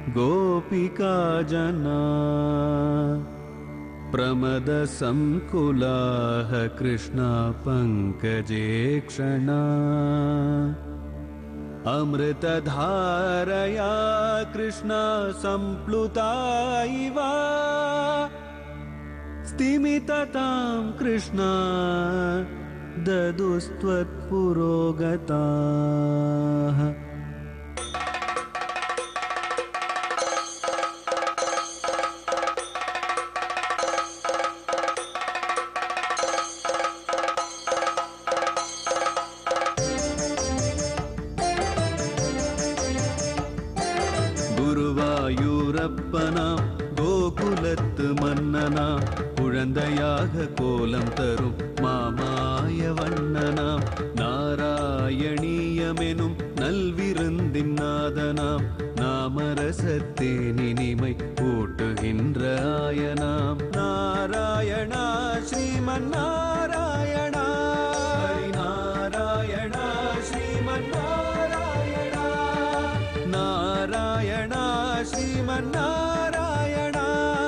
गोपिका जना प्रमदसङ्कुलाः कृष्णा पङ्कजे क्षणा अमृतधारया कृष्णा सम्प्लुता इव स्तिमिततां कृष्णा ददुस्त्वत्पुरोगताः குருவாயூரப்பனாம் கோகுலத்து மன்னனாம் குழந்தையாக கோலம் தரும் மாமாய வண்ணனாம் நாராயணீயமெனும் நல்விருந்தின் நாதனாம் நாமரசத்தேனினிமை ஊட்டுகின்ற ஆயனாம் நாராயணா ஸ்ரீமன் நாராயணா ஹரி நாராயணா ஸ்ரீமன் நாராயணா நாராயணா ஸ்ரீமன் நாராயணா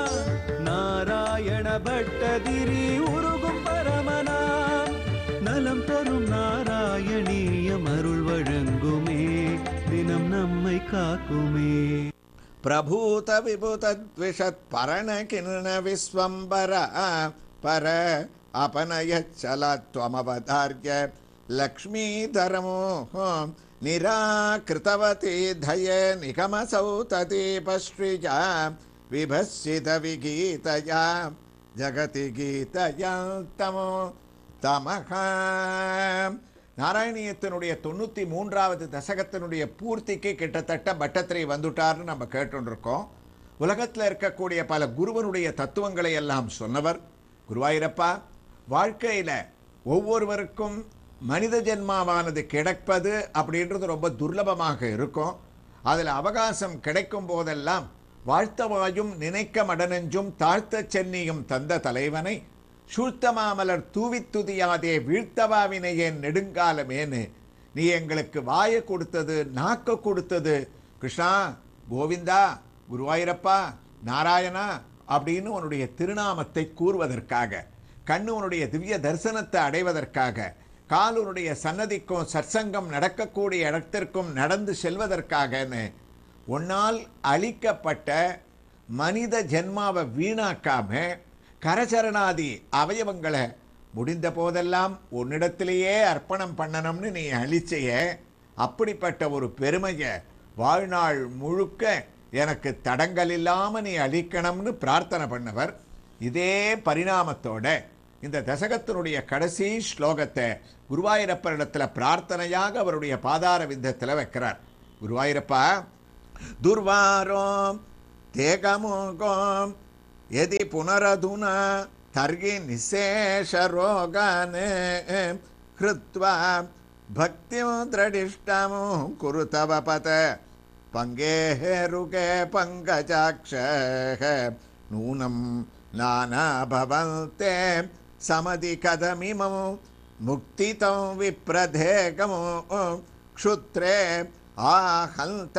நாராயண பட்டதிரி உருகும் பரமனா நலம் தரும் நாராயணீயம் அருள் வழங்குமே தினம் நம்மை காக்குமே प्रभूत विभूतद्विषत् परणकिर्ण विश्वम्बर पर अपनयच्चल त्वमवधार्य लक्ष्मीधरमो निराकृतवती धय निगमसौतदीपश्रिया विभस्सितविगीतया जगति गीतया तमो தமக நாராயணியத்தினுடைய தொண்ணூற்றி மூன்றாவது தசகத்தினுடைய பூர்த்திக்கு கிட்டத்தட்ட பட்டத்திரை வந்துட்டார்னு நம்ம கேட்டுருக்கோம் உலகத்தில் இருக்கக்கூடிய பல குருவனுடைய தத்துவங்களை எல்லாம் சொன்னவர் குருவாயூரப்பா வாழ்க்கையில் ஒவ்வொருவருக்கும் மனித ஜென்மாவானது கிடைப்பது அப்படின்றது ரொம்ப துர்லபமாக இருக்கும் அதில் அவகாசம் கிடைக்கும் போதெல்லாம் வாழ்த்தவாயும் நினைக்க மடனெஞ்சும் தாழ்த்தச் சென்னியும் தந்த தலைவனை சூழ்த்தமாமலர் தூவித் துதியாதே வீழ்த்தவாவினையேன் நெடுங்காலமேனு நீ எங்களுக்கு வாயை கொடுத்தது நாக்க கொடுத்தது கிருஷ்ணா கோவிந்தா குருவாயூரப்பா நாராயணா அப்படின்னு உன்னுடைய திருநாமத்தை கூறுவதற்காக கண்ணு உன்னுடைய திவ்ய தரிசனத்தை அடைவதற்காக கால் உன்னுடைய சன்னதிக்கும் சற்சங்கம் நடக்கக்கூடிய இடத்திற்கும் நடந்து செல்வதற்காகன்னு உன்னால் அளிக்கப்பட்ட மனித ஜென்மாவை வீணாக்காம கரச்சரணாதி அவயவங்களை முடிந்த போதெல்லாம் உன்னிடத்திலேயே அர்ப்பணம் பண்ணணும்னு நீ அழிச்சைய அப்படிப்பட்ட ஒரு பெருமையை வாழ்நாள் முழுக்க எனக்கு தடங்கள் இல்லாமல் நீ அளிக்கணும்னு பிரார்த்தனை பண்ணவர் இதே பரிணாமத்தோட இந்த தசகத்தினுடைய கடைசி ஸ்லோகத்தை குருவாயூரப்பரிடத்தில் பிரார்த்தனையாக அவருடைய பாதார விந்தத்தில் வைக்கிறார் குருவாயூரப்பா துர்வாரோம் தேகமோகம் यदि पुनरधुना तर्हि निःशेषरोगान् कृत्वा भक्तिं दृढिष्टं कुरु तव पत पङ्गेः रुगे पङ्कजाक्षः नूनं नानाभवन्ते समधि कथमिमं मुक्तितं विप्रधेकमो क्षुत्रे आहन्त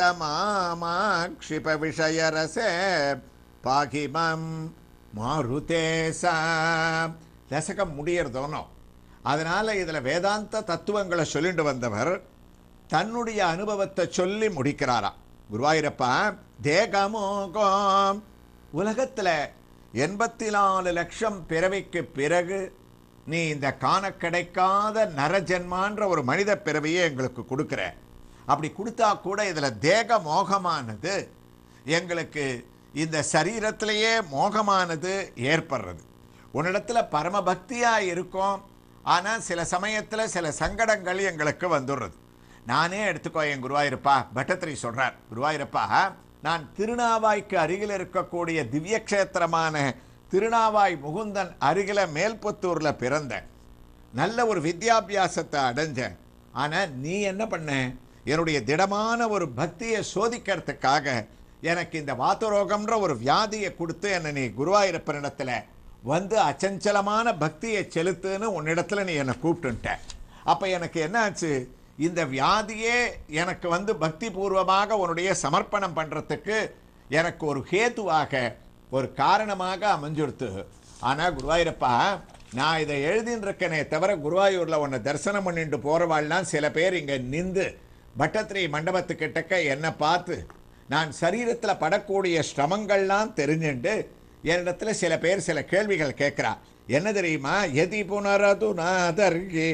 मामाक्षिपविषयरसे பாகிமம் மாருதேசா தசகம் முடியறதோனோ அதனால இதில் வேதாந்த தத்துவங்களை சொல்லிட்டு வந்தவர் தன்னுடைய அனுபவத்தை சொல்லி முடிக்கிறாராம் குருவாயூரப்பா தேகமோகம் உலகத்தில் எண்பத்தி நாலு லட்சம் பிறவிக்கு பிறகு நீ இந்த காண கிடைக்காத நரஜன்மான்ற ஒரு மனித பிறவியை எங்களுக்கு கொடுக்குற அப்படி கொடுத்தா கூட இதில் தேக மோகமானது எங்களுக்கு இந்த சரீரத்திலேயே மோகமானது ஏற்படுறது உன்னிடத்துல பரமபக்தியாக இருக்கும் ஆனால் சில சமயத்தில் சில சங்கடங்கள் எங்களுக்கு வந்துடுறது நானே எடுத்துக்கோ என் குருவாயிருப்பா பட்டத்திரி சொல்கிறார் குருவாயிருப்பா நான் திருநாவாய்க்கு அருகில் இருக்கக்கூடிய திவ்ய கஷேத்திரமான திருநாவாய் முகுந்தன் அருகில மேல்புத்தூரில் பிறந்தேன் நல்ல ஒரு வித்யாபியாசத்தை அடைஞ்சேன் ஆனால் நீ என்ன பண்ண என்னுடைய திடமான ஒரு பக்தியை சோதிக்கிறதுக்காக எனக்கு இந்த வாத்தரோகம்ன்ற ஒரு வியாதியை கொடுத்து என்னை நீ குருவாயூரப்பனிடத்தில் வந்து அச்சஞ்சலமான பக்தியை செலுத்துன்னு உன்னிடத்துல நீ என்னை கூப்பிட்டுட்ட அப்போ எனக்கு என்ன ஆச்சு இந்த வியாதியே எனக்கு வந்து பக்தி பூர்வமாக உன்னுடைய சமர்ப்பணம் பண்ணுறதுக்கு எனக்கு ஒரு ஹேத்துவாக ஒரு காரணமாக அமைஞ்சுடுத்து ஆனால் குருவாயூரப்பா நான் இதை எழுதின்னு இருக்கனே தவிர குருவாயூரில் உன்னை தரிசனம் பண்ணிட்டு போகிறவாள்லாம் சில பேர் இங்கே நின்று பட்டத்திரி மண்டபத்துக்கிட்டக்க என்னை பார்த்து நான் சரீரத்தில் படக்கூடிய சிரமங்கள்லாம் தெரிஞ்சுட்டு என்னிடத்துல சில பேர் சில கேள்விகள் கேட்குறா என்ன தெரியுமா எதி புனரது நாதர்கி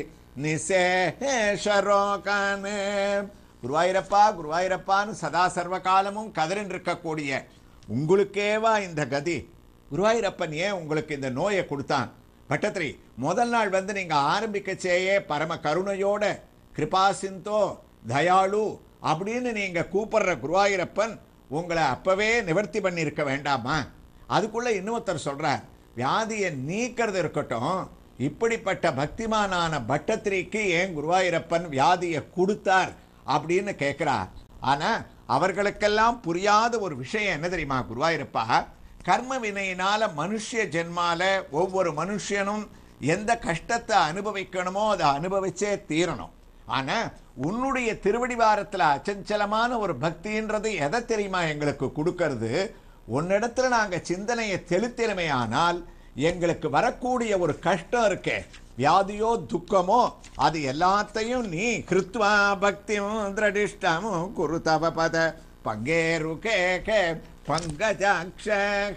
நிசேஷரோகானே குருவாயிரப்பா குருவாயிரப்பான்னு சதா சர்வ காலமும் கதறின் இருக்கக்கூடிய உங்களுக்கேவா இந்த கதி குருவாயிரப்பன் ஏன் உங்களுக்கு இந்த நோயை கொடுத்தான் பட்டத்திரி முதல் நாள் வந்து நீங்க ஆரம்பிக்கச்சேயே பரம கருணையோட கிருபா சிந்தோ தயாளு அப்படின்னு நீங்க கூப்பிடுற குருவாயிரப்பன் உங்களை அப்பவே நிவர்த்தி பண்ணியிருக்க வேண்டாமா அதுக்குள்ள இன்னொருத்தர் சொல்றார் வியாதியை நீக்கிறது இருக்கட்டும் இப்படிப்பட்ட பக்திமானான பட்டத்திரிக்கு ஏன் குருவாயூரப்பன் வியாதியை கொடுத்தார் அப்படின்னு கேட்கிறார் ஆனா அவர்களுக்கெல்லாம் புரியாத ஒரு விஷயம் என்ன தெரியுமா குருவாயூரப்பா கர்ம வினையினால மனுஷ ஜென்மால ஒவ்வொரு மனுஷனும் எந்த கஷ்டத்தை அனுபவிக்கணுமோ அதை அனுபவிச்சே தீரணும் ஆனா உன்னுடைய திருவடிவாரத்துல அச்சஞ்சலமான ஒரு பக்தின்றது எதை தெரியுமா எங்களுக்கு கொடுக்கறது உன்னிடத்துல நாங்க சிந்தனையை தெளித்திறமே ஆனால் எங்களுக்கு வரக்கூடிய ஒரு கஷ்டம் இருக்கே வியாதியோ துக்கமோ அது எல்லாத்தையும் நீ கிருத்வா பக்தியும் திரடிஷ்டமும் குரு தவ பத பங்கேரு கேக பங்கஜாட்ச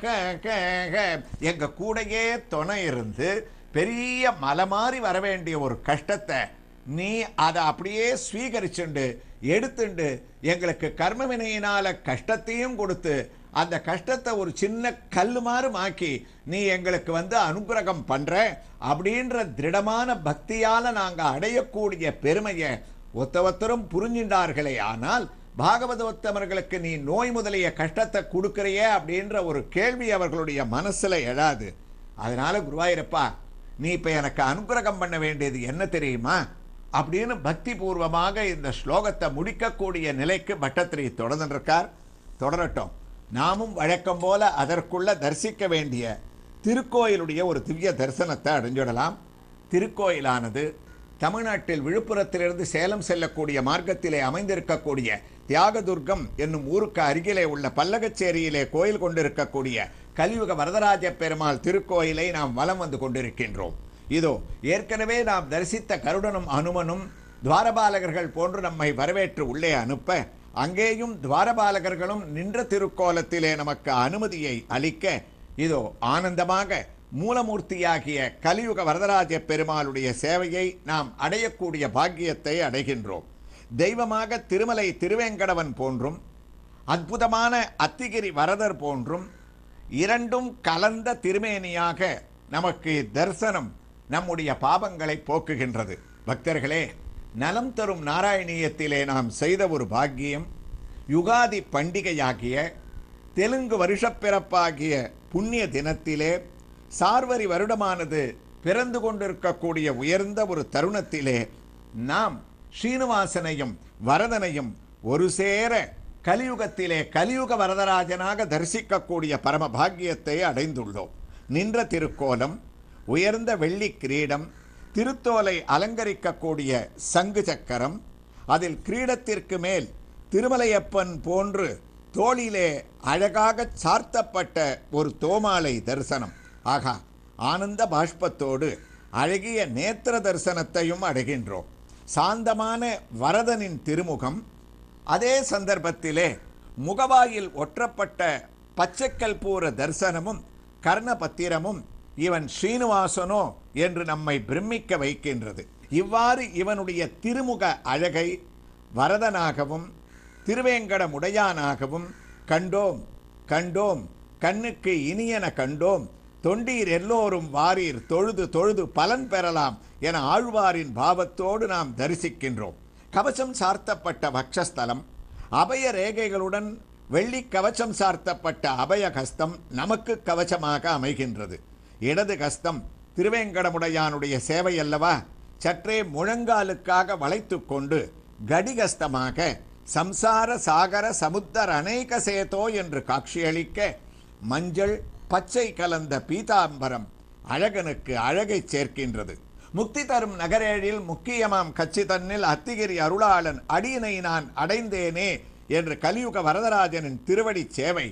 எங்க கூடயே துணை இருந்து பெரிய மலை மாறி வர வேண்டிய ஒரு கஷ்டத்தை நீ அதை அப்படியே ஸ்வீகரிச்சுண்டு எடுத்துண்டு எங்களுக்கு கர்ம வினையினால கஷ்டத்தையும் கொடுத்து அந்த கஷ்டத்தை ஒரு சின்ன கல்லு மாதிரி மாக்கி நீ எங்களுக்கு வந்து அனுகிரகம் பண்ற அப்படின்ற திருடமான பக்தியால நாங்க அடையக்கூடிய பெருமையை ஒத்த ஒத்தரும் புரிஞ்சின்றார்களே ஆனால் பாகவதோத்தமர்களுக்கு நீ நோய் முதலிய கஷ்டத்தை கொடுக்கறியே அப்படின்ற ஒரு கேள்வி அவர்களுடைய மனசுல எழாது அதனால குருவாயிரப்பா நீ இப்ப எனக்கு அனுகிரகம் பண்ண வேண்டியது என்ன தெரியுமா அப்படின்னு பக்தி பூர்வமாக இந்த ஸ்லோகத்தை முடிக்கக்கூடிய நிலைக்கு பட்டத்திரி தொடர்ந்துருக்கார் தொடரட்டும் நாமும் வழக்கம் போல அதற்குள்ள தரிசிக்க வேண்டிய திருக்கோயிலுடைய ஒரு திவ்ய தரிசனத்தை அடைஞ்சிடலாம் திருக்கோயிலானது தமிழ்நாட்டில் விழுப்புரத்திலிருந்து சேலம் செல்லக்கூடிய மார்க்கத்திலே அமைந்திருக்கக்கூடிய தியாகதுர்கம் என்னும் ஊருக்கு அருகிலே உள்ள பல்லகச்சேரியிலே கோயில் கொண்டிருக்கக்கூடிய கலியுக வரதராஜ பெருமாள் திருக்கோயிலை நாம் வலம் வந்து கொண்டிருக்கின்றோம் இதோ ஏற்கனவே நாம் தரிசித்த கருடனும் அனுமனும் துவாரபாலகர்கள் போன்று நம்மை வரவேற்று உள்ளே அனுப்ப அங்கேயும் துவாரபாலகர்களும் நின்ற திருக்கோலத்திலே நமக்கு அனுமதியை அளிக்க இதோ ஆனந்தமாக மூலமூர்த்தியாகிய கலியுக வரதராஜ பெருமாளுடைய சேவையை நாம் அடையக்கூடிய பாக்கியத்தை அடைகின்றோம் தெய்வமாக திருமலை திருவேங்கடவன் போன்றும் அற்புதமான அத்திகிரி வரதர் போன்றும் இரண்டும் கலந்த திருமேனியாக நமக்கு தரிசனம் நம்முடைய பாபங்களை போக்குகின்றது பக்தர்களே நலம் தரும் நாராயணியத்திலே நாம் செய்த ஒரு பாக்கியம் யுகாதி பண்டிகையாகிய தெலுங்கு வருஷப்பிறப்பாகிய புண்ணிய தினத்திலே சார்வரி வருடமானது பிறந்து கொண்டிருக்கக்கூடிய உயர்ந்த ஒரு தருணத்திலே நாம் ஸ்ரீனிவாசனையும் வரதனையும் ஒரு சேர கலியுகத்திலே கலியுக வரதராஜனாக தரிசிக்கக்கூடிய பரம பாக்கியத்தை அடைந்துள்ளோம் நின்ற திருக்கோலம் உயர்ந்த வெள்ளி கிரீடம் திருத்தோலை அலங்கரிக்கக்கூடிய சங்கு சக்கரம் அதில் கிரீடத்திற்கு மேல் திருமலையப்பன் போன்று தோளிலே அழகாக சார்த்தப்பட்ட ஒரு தோமாலை தரிசனம் ஆகா ஆனந்த பாஷ்பத்தோடு அழகிய நேத்திர தரிசனத்தையும் அடைகின்றோம் சாந்தமான வரதனின் திருமுகம் அதே சந்தர்ப்பத்திலே முகவாயில் ஒற்றப்பட்ட பச்சைக்கல் பூர தரிசனமும் கர்ணபத்திரமும் இவன் ஸ்ரீனிவாசனோ என்று நம்மை பிரமிக்க வைக்கின்றது இவ்வாறு இவனுடைய திருமுக அழகை வரதனாகவும் திருவேங்கடமுடையானாகவும் கண்டோம் கண்டோம் கண்ணுக்கு இனியன கண்டோம் தொண்டீர் எல்லோரும் வாரீர் தொழுது தொழுது பலன் பெறலாம் என ஆழ்வாரின் பாவத்தோடு நாம் தரிசிக்கின்றோம் கவசம் சார்த்தப்பட்ட வக்ஷஸ்தலம் அபய ரேகைகளுடன் வெள்ளி கவசம் சார்த்தப்பட்ட அபய கஸ்தம் நமக்கு கவசமாக அமைகின்றது இடது கஸ்தம் திருவேங்கடமுடையானுடைய சேவை அல்லவா சற்றே முழங்காலுக்காக வளைத்து கொண்டு கடிகஸ்தமாக சம்சார சாகர சமுத்தர அநேக சேதோ என்று காட்சியளிக்க மஞ்சள் பச்சை கலந்த பீதாம்பரம் அழகனுக்கு அழகை சேர்க்கின்றது முக்தி தரும் நகரேழில் முக்கியமாம் கட்சி தன்னில் அத்திகிரி அருளாளன் அடியினை நான் அடைந்தேனே என்று கலியுக வரதராஜனின் திருவடி சேவை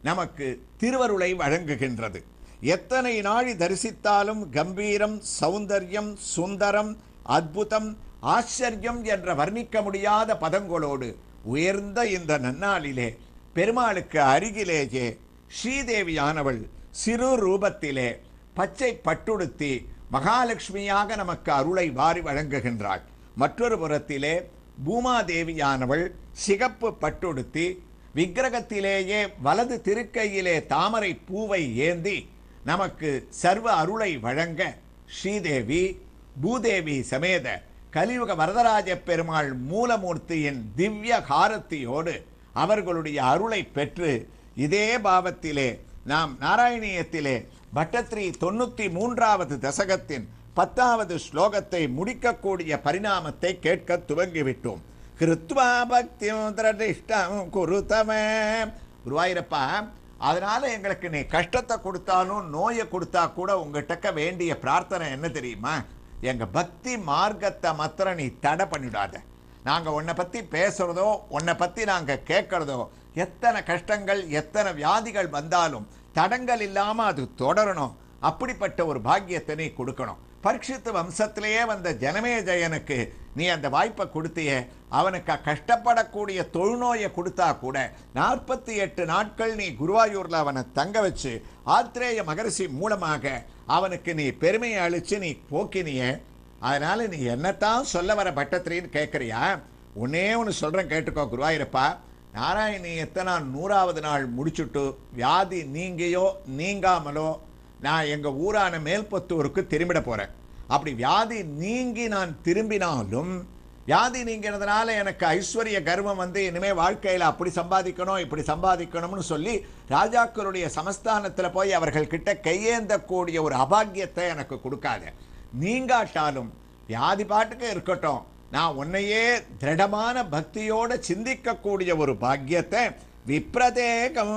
நமக்கு திருவருளை வழங்குகின்றது எத்தனை நாழி தரிசித்தாலும் கம்பீரம் சௌந்தர்யம் சுந்தரம் அற்புதம் ஆச்சரியம் என்ற வர்ணிக்க முடியாத பதங்களோடு உயர்ந்த இந்த நன்னாளிலே பெருமாளுக்கு அருகிலேயே ஸ்ரீதேவியானவள் சிறு ரூபத்திலே பச்சை பட்டுடுத்தி மகாலட்சுமியாக நமக்கு அருளை வாரி வழங்குகின்றாள் மற்றொரு புறத்திலே பூமாதேவியானவள் சிகப்பு பட்டுடுத்தி விக்கிரகத்திலேயே வலது திருக்கையிலே தாமரை பூவை ஏந்தி நமக்கு சர்வ அருளை வழங்க ஸ்ரீதேவி பூதேவி சமேத கலியுக வரதராஜ பெருமாள் மூலமூர்த்தியின் திவ்ய காரத்தியோடு அவர்களுடைய அருளை பெற்று இதே பாவத்திலே நாம் நாராயணியத்திலே பட்டத்ரி தொண்ணூத்தி மூன்றாவது தசகத்தின் பத்தாவது ஸ்லோகத்தை முடிக்கக்கூடிய பரிணாமத்தை கேட்க துவங்கிவிட்டோம் கிருத்வா பக்தியும் திரதிஷ்டம் குருத்தமே குருவாயிரப்பா அதனால எங்களுக்கு நீ கஷ்டத்தை கொடுத்தாலும் நோயை கொடுத்தா கூட உங்ககிட்ட வேண்டிய பிரார்த்தனை என்ன தெரியுமா எங்க பக்தி மார்க்கத்தை மாத்திரம் நீ தடை பண்ணிடாத நாங்க உன்னை பத்தி பேசுறதோ உன்னை பத்தி நாங்க கேட்கறதோ எத்தனை கஷ்டங்கள் எத்தனை வியாதிகள் வந்தாலும் தடங்கள் இல்லாம அது தொடரணும் அப்படிப்பட்ட ஒரு பாக்கியத்தை நீ கொடுக்கணும் பரீட்சித்து வம்சத்திலேயே வந்த ஜனமேஜயனுக்கு நீ அந்த வாய்ப்பை கொடுத்தியே அவனுக்கு கஷ்டப்படக்கூடிய தொழுநோயை கொடுத்தா கூட நாற்பத்தி எட்டு நாட்கள் நீ குருவாயூர்ல அவனை தங்க வச்சு ஆத்ரேய மகரிஷி மூலமாக அவனுக்கு நீ பெருமையை அளிச்சு நீ போக்கினியே அதனால நீ என்னத்தான் சொல்ல வர பட்டத்திரின்னு கேட்குறியா ஒன்னே ஒன்று சொல்கிறேன் கேட்டுக்கோ குருவாயூரப்பா நாராயணியத்தை நான் நூறாவது நாள் முடிச்சுட்டு வியாதி நீங்கியோ நீங்காமலோ நான் எங்கள் ஊரான மேல்புத்தூருக்கு திரும்பிட போகிறேன் அப்படி வியாதி நீங்கி நான் திரும்பினாலும் வியாதி நீங்கிறதுனால எனக்கு ஐஸ்வர்ய கர்வம் வந்து இனிமே வாழ்க்கையில் அப்படி சம்பாதிக்கணும் இப்படி சம்பாதிக்கணும்னு சொல்லி ராஜாக்களுடைய சமஸ்தானத்தில் போய் அவர்கள் கிட்ட கையேந்தக்கூடிய ஒரு அபாக்கியத்தை எனக்கு கொடுக்காத நீங்காட்டாலும் வியாதி பாட்டுக்கு இருக்கட்டும் நான் உன்னையே திருடமான பக்தியோட சிந்திக்கக்கூடிய ஒரு பாக்கியத்தை விப்ரதேகம்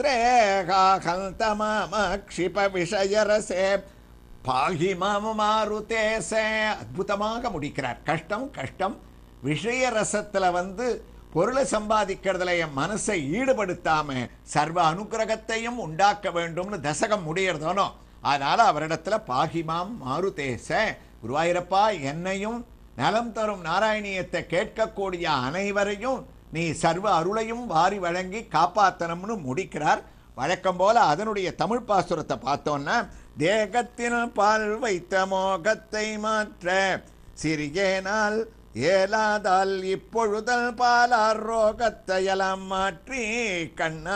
க்ஷுத்ரேகாகந்தமாம க்ஷிப விஷயரசே பாகி மாம மாருதேசே அற்புதமாக முடிக்கிறார் கஷ்டம் கஷ்டம் விஷய ரசத்துல வந்து பொருளை சம்பாதிக்கிறதுல என் மனசை ஈடுபடுத்தாம சர்வ அனுக்கிரகத்தையும் உண்டாக்க வேண்டும்னு தசகம் முடியறதோனோ அதனால அவரிடத்துல பாகிமாம் மாருதேச குருவாயிரப்பா என்னையும் நலம் தரும் நாராயணியத்தை கேட்கக்கூடிய அனைவரையும் நீ சர்வ அருளையும் வாரி வழங்கி காப்பாத்தனம்னு முடிக்கிறார் வழக்கம் போல அதனுடைய தமிழ் பாசுரத்தை பார்த்தோன்னா தேகத்தில் பால் வைத்த மோகத்தை மாற்ற சிறியேனால் ஏலாதால் இப்பொழுதல் பாலார் ரோகத்தையெல்லாம் மாற்றி கண்ணா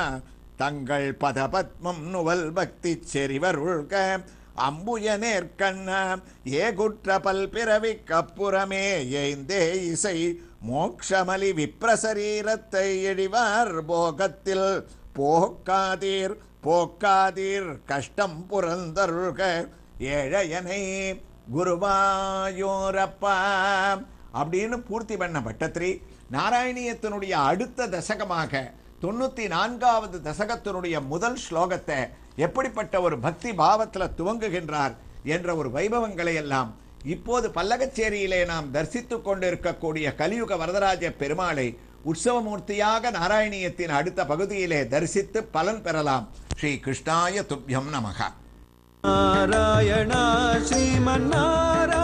தங்கள் பதபத்மம் நுவல் பக்தி செறிவர் உள்க அம்புய நேர்கண்ண ஏகுற்ற பல் பிறவி கப்புறமே ஏந்தே இசை மோக்ஷமலி விப்ரசரீரத்தை எழிவார் போகத்தில் போக்காதீர் போக்காதீர் கஷ்டம் புறந்தருள்க ஏழையனை குருவாயூரப்பா அப்படின்னு பூர்த்தி பண்ண பட்டத்ரி நாராயணியத்தினுடைய அடுத்த தசகமாக தொண்ணூத்தி நான்காவது தசகத்தினுடைய முதல் ஸ்லோகத்தை எப்படிப்பட்ட ஒரு பக்தி பாவத்தில் துவங்குகின்றார் என்ற ஒரு வைபவங்களை எல்லாம் இப்போது பல்லகச்சேரியிலே நாம் தரிசித்துக் கொண்டிருக்கக்கூடிய கலியுக வரதராஜ பெருமாளை உற்சவமூர்த்தியாக நாராயணியத்தின் அடுத்த பகுதியிலே தரிசித்து பலன் பெறலாம் ஸ்ரீ கிருஷ்ணாய துப்யம் நமகா நாராயணா ஸ்ரீமன்னாராயணா